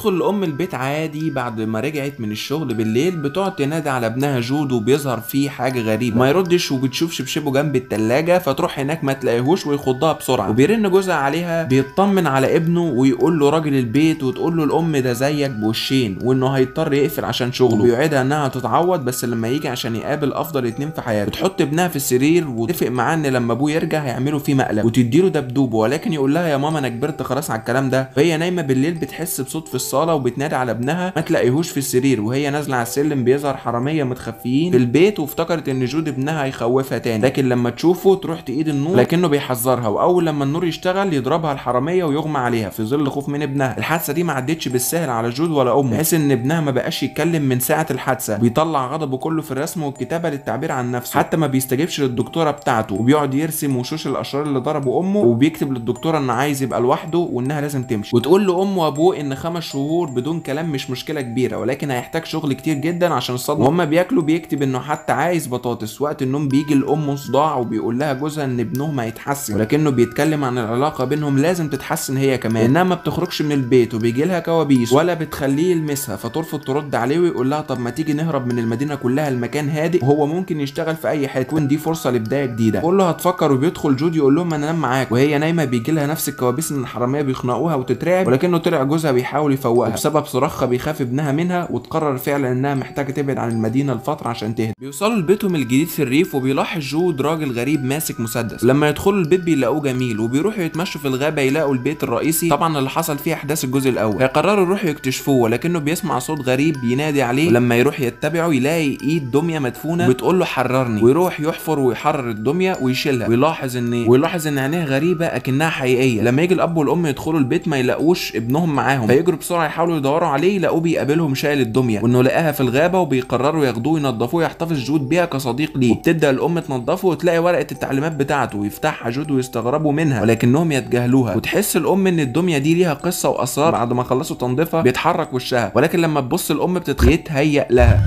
بتدخل الام البيت عادي بعد ما رجعت من الشغل بالليل بتقعد تنادي على ابنها جود وبيظهر فيه حاجه غريبه ما يردش وبتشوف شبشبه جنب التلاجة فتروح هناك ما تلاقيهوش ويخضها بسرعه وبيرن جوزها عليها بيطمن على ابنه ويقول له راجل البيت وتقول له الام ده زيك بوشين وانه هيضطر يقفل عشان شغله وبيوعدها انها هتتعوض بس لما يجي عشان يقابل افضل اتنين في حياته بتحط ابنها في السرير وتتفق معاه ان لما ابوه يرجع هيعملوا فيه مقلب وتديله دبدوبه ولكن يقول لها يا ماما انا كبرت خلاص على الكلام ده وهي نايمه بالليل بتحس بصوت في الصاله وبتنادي على ابنها ما تلاقيهوش في السرير وهي نازله على السلم بيظهر حراميه متخفيين في البيت وافتكرت ان جود ابنها هيخوفها تاني لكن لما تشوفه تروح تقيد النور لكنه بيحذرها واول لما النور يشتغل يضربها الحراميه ويغمى عليها في ظل خوف من ابنها الحادثه دي ما عدتش بالسهل على جود ولا امه بحيث ان ابنها ما بقاش يتكلم من ساعه الحادثه بيطلع غضبه كله في الرسم والكتابه للتعبير عن نفسه حتى ما بيستجيبش للدكتوره بتاعته وبيقعد يرسم وشوش الاشرار اللي ضربوا امه وبيكتب للدكتوره ان عايز يبقى لوحده وانها لازم تمشي وتقول لامه وابوه ان خمس شهور بدون كلام مش مشكله كبيره ولكن هيحتاج شغل كتير جدا عشان الصدمه وهم بياكلوا بيكتب انه حتى عايز بطاطس وقت النوم بيجي لامه صداع وبيقول لها جوزها ان ابنهم هيتحسن ولكنه بيتكلم عن العلاقه بينهم لازم تتحسن هي كمان انها ما بتخرجش من البيت وبيجي لها كوابيس ولا بتخليه يلمسها فترفض ترد عليه ويقول لها طب ما تيجي نهرب من المدينه كلها المكان هادئ وهو ممكن يشتغل في اي حته تكون دي فرصه لبدايه جديده بقول له هتفكر وبيدخل جود يقول لهم انا انام معاك وهي نايمه بيجي لها نفس الكوابيس ان الحراميه بيخنقوها وتترعب ولكنه طلع جوزها بيحاول يفوقها بسبب صراخها بيخاف ابنها منها وتقرر فعلا انها محتاجه تبعد عن المدينه لفتره عشان تهدى بيوصلوا لبيتهم الجديد في الريف وبيلاحظ جود راجل غريب ماسك مسدس لما يدخلوا البيت بيلاقوه جميل وبيروحوا يتمشوا في الغابه يلاقوا البيت الرئيسي طبعا اللي حصل فيه احداث الجزء الاول هيقرروا يروحوا يكتشفوه ولكنه بيسمع صوت غريب ينادي عليه ولما يروح يتبعه يلاقي ايد دميه مدفونه بتقول له حررني ويروح يحفر ويحرر الدميه ويشيلها ويلاحظ ان ويلاحظ ان عينيها غريبه اكنها حقيقيه لما يجي الاب والام يدخلوا البيت ما يلاقوش ابنهم معاهم فيجروا بسرعه يحاولوا يدوروا عليه يلاقوه بيقابلهم شايل الدميه وانه لقاها في الغابه وبيقرروا ياخدوه ينضفوه يحتفظ جود بيها كصديق ليه وبتبدا الام تنضفه وتلاقي ورقه التعليمات بتاعته ويفتحها جود ويستغربوا منها ولكنهم يتجاهلوها وتحس الام ان الدميه دي ليها قصه واسرار بعد ما خلصوا تنظيفها بيتحرك وشها ولكن لما تبص الام بتتهيأ لها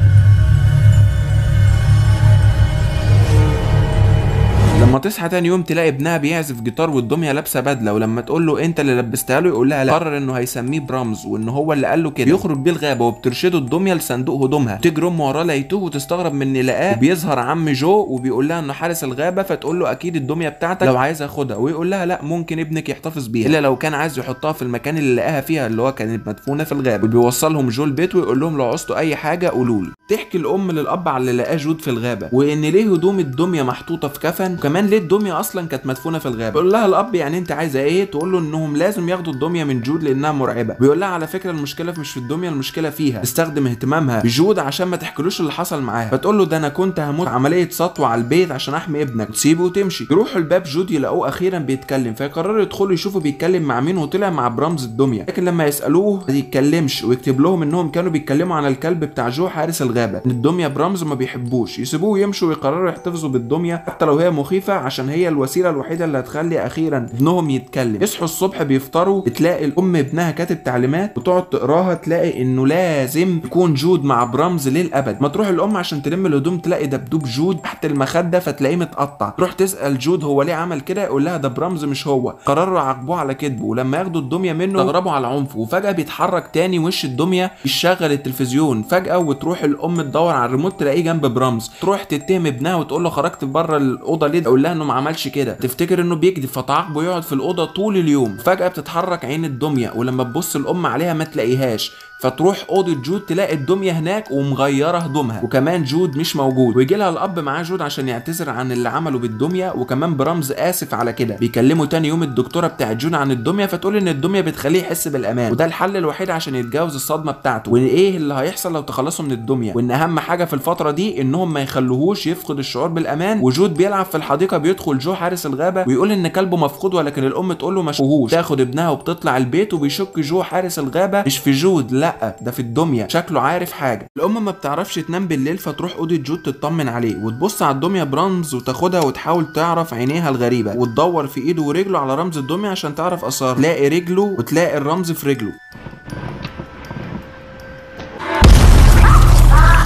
لما تصحى تاني يوم تلاقي ابنها بيعزف جيتار والدميه لابسه بدله ولما تقول له انت اللي لبستها له يقول لها لا قرر انه هيسميه برامز وان هو اللي قال له كده بيخرج بيه الغابه وبترشده الدميه لصندوق هدومها تجري امه وراه لقيتوه وتستغرب من ان لقاه وبيظهر عم جو وبيقول لها انه حارس الغابه فتقول له اكيد الدميه بتاعتك لو عايز اخدها ويقول لها لا ممكن ابنك يحتفظ بيها الا لو كان عايز يحطها في المكان اللي لقاها فيها اللي هو كانت مدفونه في الغابه وبيوصلهم جو البيت ويقول لهم لو عوزتوا اي حاجه قولوا لي تحكي الام للاب على اللي لقاه جود في الغابه وان ليه هدوم الدميه محطوطه في كفن وكمان ليه الدميه اصلا كانت مدفونه في الغابه بيقول لها الاب يعني انت عايزه ايه تقول له انهم لازم ياخدوا الدميه من جود لانها مرعبه بيقول لها على فكره المشكله مش في الدميه المشكله فيها تستخدم اهتمامها بجود عشان ما تحكيلوش اللي حصل معاها فتقول له ده انا كنت هموت عمليه سطوه على البيت عشان احمي ابنك وتسيبه وتمشي يروحوا الباب جود يلاقوه اخيرا بيتكلم فيقرروا يدخلوا يشوفوا بيتكلم مع مين وطلع مع برمز الدميه لكن لما يسالوه ما يتكلمش ويكتب لهم انهم كانوا بيتكلموا عن الكلب بتاع جو حارس الغابه ان الدميه برمز ما بيحبوش يسيبوه ويمشوا ويقرروا يحتفظوا بالدميه حتى لو هي مخيفه عشان هي الوسيله الوحيده اللي هتخلي اخيرا ابنهم يتكلم يصحوا الصبح بيفطروا تلاقي الام ابنها كاتب تعليمات وتقعد تقراها تلاقي انه لازم يكون جود مع برمز للابد ما تروح الام عشان تلم الهدوم تلاقي دبدوب جود تحت المخده فتلاقيه متقطع تروح تسال جود هو ليه عمل كده يقول لها ده برمز مش هو قرروا يعاقبوه على كذبه ولما ياخدوا الدميه منه استغربوا على عنفه وفجاه بيتحرك تاني وش الدميه يشغل التلفزيون فجاه وتروح الام تدور على الريموت تلاقيه جنب برمز تروح تتهم ابنها وتقول له خرجت بره الاوضه ليه اقول لها انه ما عملش كده تفتكر انه بيكذب فتعاقبه يقعد في الاوضه طول اليوم فجاه بتتحرك عين الدميه ولما تبص الام عليها ما تلاقيهاش فتروح اوضه جود تلاقي الدميه هناك ومغيره هدومها وكمان جود مش موجود ويجي لها الاب معاه جود عشان يعتذر عن اللي عمله بالدميه وكمان برمز اسف على كده بيكلموا تاني يوم الدكتوره بتاعت جود عن الدميه فتقول ان الدميه بتخليه يحس بالامان وده الحل الوحيد عشان يتجاوز الصدمه بتاعته وايه اللي هيحصل لو تخلصوا من الدميه وان اهم حاجه في الفتره دي انهم ما يخلوهوش يفقد الشعور بالامان وجود بيلعب في الحديقه بيدخل جو حارس الغابه ويقول ان كلبه مفقود ولكن الام تقول له ما شافوهوش تاخد ابنها وبتطلع البيت وبيشك جو حارس الغابه مش في جود لا ده في الدميه شكله عارف حاجه الام ما بتعرفش تنام بالليل فتروح اوضه جود تطمن عليه وتبص على الدميه برمز وتاخدها وتحاول تعرف عينيها الغريبه وتدور في ايده ورجله على رمز الدميه عشان تعرف اثار تلاقي رجله وتلاقي الرمز في رجله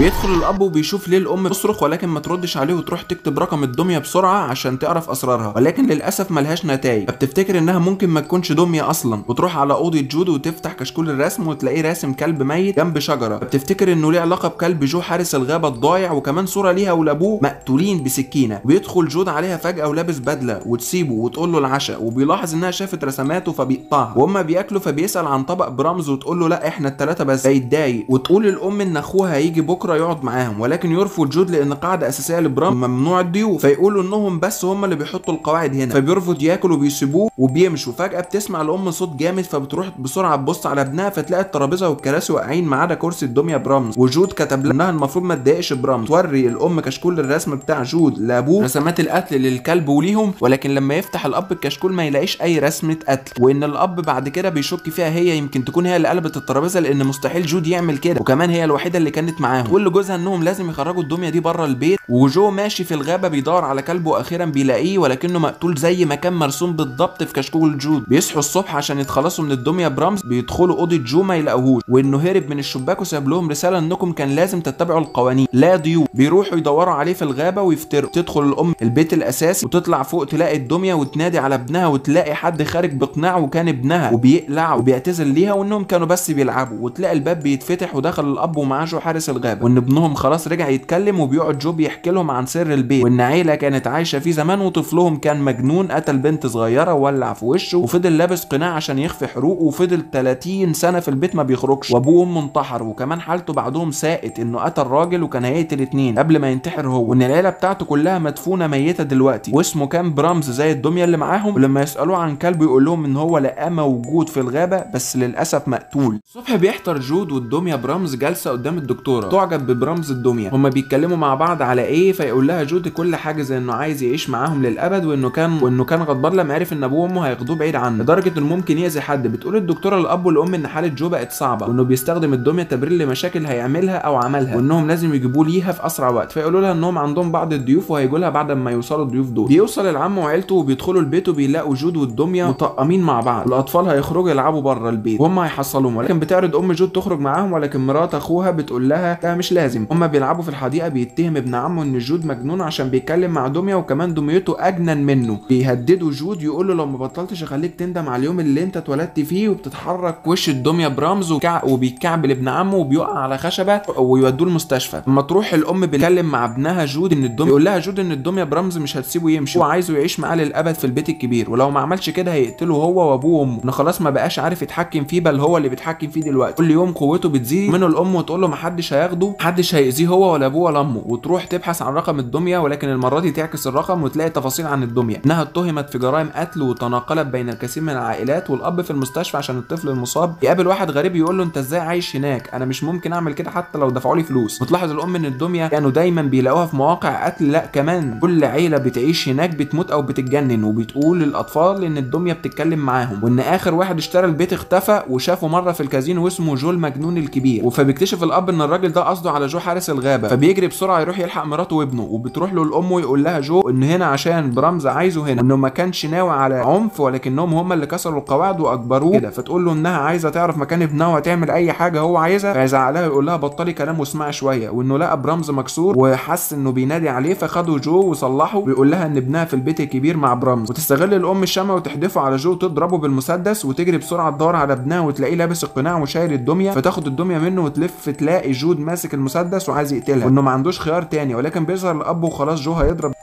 بيدخل الاب وبيشوف ليه الام بتصرخ ولكن ما تردش عليه وتروح تكتب رقم الدميه بسرعه عشان تعرف اسرارها ولكن للاسف ملهاش نتائج فبتفتكر انها ممكن ما تكونش دميه اصلا وتروح على اوضه جود وتفتح كشكول الرسم وتلاقيه راسم كلب ميت جنب شجره فبتفتكر انه ليه علاقه بكلب جو حارس الغابه الضايع وكمان صوره ليها ولابوه مقتولين بسكينه بيدخل جود عليها فجاه ولابس بدله وتسيبه وتقول له العشاء وبيلاحظ انها شافت رسماته فبيقطعها وهما بياكلوا فبيسال عن طبق برمز وتقول له لا احنا الثلاثه بس فيتضايق وتقول الام ان اخوها هيجي بكره يقعد معاهم ولكن يرفض جود لان قاعده اساسيه لبرام ممنوع الضيوف فيقولوا انهم بس هم اللي بيحطوا القواعد هنا فبيرفض ياكل وبيسيبوه وبيمشوا فجاه بتسمع الام صوت جامد فبتروح بسرعه تبص على ابنها فتلاقي الترابيزه والكراسي واقعين ما عدا كرسي الدميه برامز وجود كتب لها انها المفروض ما تضايقش برامز توري الام كشكول الرسم بتاع جود لابوه رسمات القتل للكلب وليهم ولكن لما يفتح الاب الكشكول ما يلاقيش اي رسمه قتل وان الاب بعد كده بيشك فيها هي يمكن تكون هي اللي قلبت الترابيزه لان مستحيل جود يعمل كده وكمان هي الوحيده اللي كانت معاهم تقول لجوزها انهم لازم يخرجوا الدميه دي بره البيت وجو ماشي في الغابه بيدور على كلبه واخيرا بيلاقيه ولكنه مقتول زي ما كان مرسوم بالضبط في كشكول جود بيصحوا الصبح عشان يتخلصوا من الدميه برامز بيدخلوا اوضه جو ما يلاقوهوش وانه هرب من الشباك وساب لهم رساله انكم كان لازم تتبعوا القوانين لا ضيوف بيروحوا يدوروا عليه في الغابه ويفتروا تدخل الام البيت الاساسي وتطلع فوق تلاقي الدميه وتنادي على ابنها وتلاقي حد خارج بقناع وكان ابنها وبيقلع وبيعتذر ليها وانهم كانوا بس بيلعبوا وتلاقي الباب بيتفتح ودخل الاب ومعاه جو حارس الغابه وان ابنهم خلاص رجع يتكلم وبيقعد جو بيحكي لهم عن سر البيت وان عيله كانت عايشه فيه زمان وطفلهم كان مجنون قتل بنت صغيره وولع في وشه وفضل لابس قناع عشان يخفي حروقه وفضل 30 سنه في البيت ما بيخرجش وابوه وامه انتحروا وكمان حالته بعدهم ساءت انه قتل راجل وكان هيقتل اتنين قبل ما ينتحر هو وان العيله بتاعته كلها مدفونه ميته دلوقتي واسمه كان برامز زي الدميه اللي معاهم ولما يسالوه عن كلبه يقول لهم ان هو لقاه موجود في الغابه بس للاسف مقتول الصبح بيحضر جود والدميه برامز جالسه قدام الدكتوره تعجب ببرامز الدميه هما بيتكلموا مع بعض على ايه فيقول لها جود كل حاجه زي انه عايز يعيش معاهم للابد وانه كان وانه كان غضبان لما عرف ان ابوه وامه هياخدوه بعيد عنه لدرجه انه ممكن يأذي حد بتقول الدكتوره للاب والام ان حاله جو بقت صعبه وانه بيستخدم الدميه تبرير لمشاكل هيعملها او عملها وانهم لازم يجيبوه ليها في اسرع وقت فيقولوا لها انهم عندهم بعض الضيوف وهيجوا لها بعد ما يوصلوا الضيوف دول بيوصل العم وعيلته وبيدخلوا البيت وبيلاقوا جود والدميه مطقمين مع بعض الاطفال هيخرجوا يلعبوا بره البيت وهم هيحصلوهم ولكن بتعرض ام جود تخرج معاهم ولكن مرات اخوها بتقول لها لا مش لازم هم بيلعبوا في الحديقه بيتهم ابن عمه ان جود مجنون عشان بيتكلم مع دميه وكمان دميته اجنن منه بيهددوا جود يقول له لو ما بطلتش اخليك تندم على اليوم اللي انت اتولدت فيه وبتتحرك وش الدميه برمز وكع... وبيتكعبل ابن عمه وبيقع على خشبه ويودوه المستشفى لما تروح الام بتكلم مع ابنها جود ان الدميه يقول لها جود ان الدميه برمز مش هتسيبه يمشي هو عايزه يعيش معاه للابد في البيت الكبير ولو ما عملش كده هيقتله هو وابوه وامه انه خلاص ما بقاش عارف يتحكم فيه بل هو اللي بيتحكم فيه دلوقتي كل يوم قوته بتزيد منه الام وتقول له محدش هياخده محدش هيأذيه هو ولا ابوه ولا امه وتروح تبحث عن رقم الدميه ولكن المره دي تعكس الرقم وتلاقي تفاصيل عن الدميه انها اتهمت في جرائم قتل وتناقلت بين الكثير من العائلات والاب في المستشفى عشان الطفل المصاب يقابل واحد غريب يقول له انت ازاي عايش هناك انا مش ممكن اعمل كده حتى لو دفعوا لي فلوس وتلاحظ الام ان الدميه كانوا دايما بيلاقوها في مواقع قتل لا كمان كل عيله بتعيش هناك بتموت او بتتجنن وبتقول للاطفال ان الدميه بتتكلم معاهم وان اخر واحد اشترى البيت اختفى وشافه مره في الكازينو واسمه جو المجنون الكبير فبيكتشف الاب ان الراجل ده قصده على جو حارس الغابه فبيجري بسرعه يروح يلحق مراته وابنه وبتروح له الام ويقول لها جو ان هنا عشان برمز عايزه هنا انه ما كانش ناوي على عنف ولكنهم هم اللي كسروا القواعد واجبروه كده فتقول له انها عايزه تعرف مكان ابنها وهتعمل اي حاجه هو عايزها فيزعق لها ويقول لها بطلي كلام واسمعي شويه وانه لقى برمز مكسور وحس انه بينادي عليه فخدوا جو وصلحه ويقول لها ان ابنها في البيت الكبير مع برمز وتستغل الام الشمع وتحدفه على جو وتضربه بالمسدس وتجري بسرعه تدور على ابنها وتلاقيه لابس القناع وشايل الدميه فتاخد الدميه منه وتلف تلاقي جود ماسك المسدس وعايز يقتلها وانه ما عندوش خيار تاني ولكن بيظهر الاب وخلاص جو هيضرب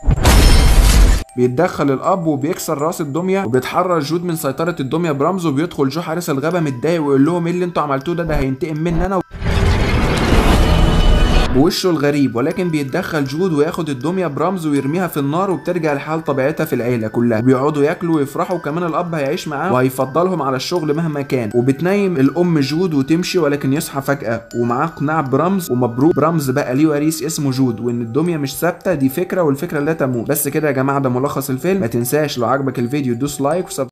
بيتدخل الاب وبيكسر راس الدميه وبيتحرر جود من سيطره الدميه برمز وبيدخل جو حارس الغابه متضايق ويقول لهم ايه اللي انتوا عملتوه ده ده هينتقم مني انا بوشه الغريب ولكن بيتدخل جود وياخد الدميه برمز ويرميها في النار وبترجع لحال طبيعتها في العيله كلها بيقعدوا ياكلوا ويفرحوا وكمان الاب هيعيش معاهم وهيفضلهم على الشغل مهما كان وبتنيم الام جود وتمشي ولكن يصحى فجاه ومعاه قناع برمز ومبروك برمز بقى ليه وريث اسمه جود وان الدميه مش ثابته دي فكره والفكره لا تموت بس كده يا جماعه ده ملخص الفيلم ما تنساش لو عجبك الفيديو دوس لايك وسب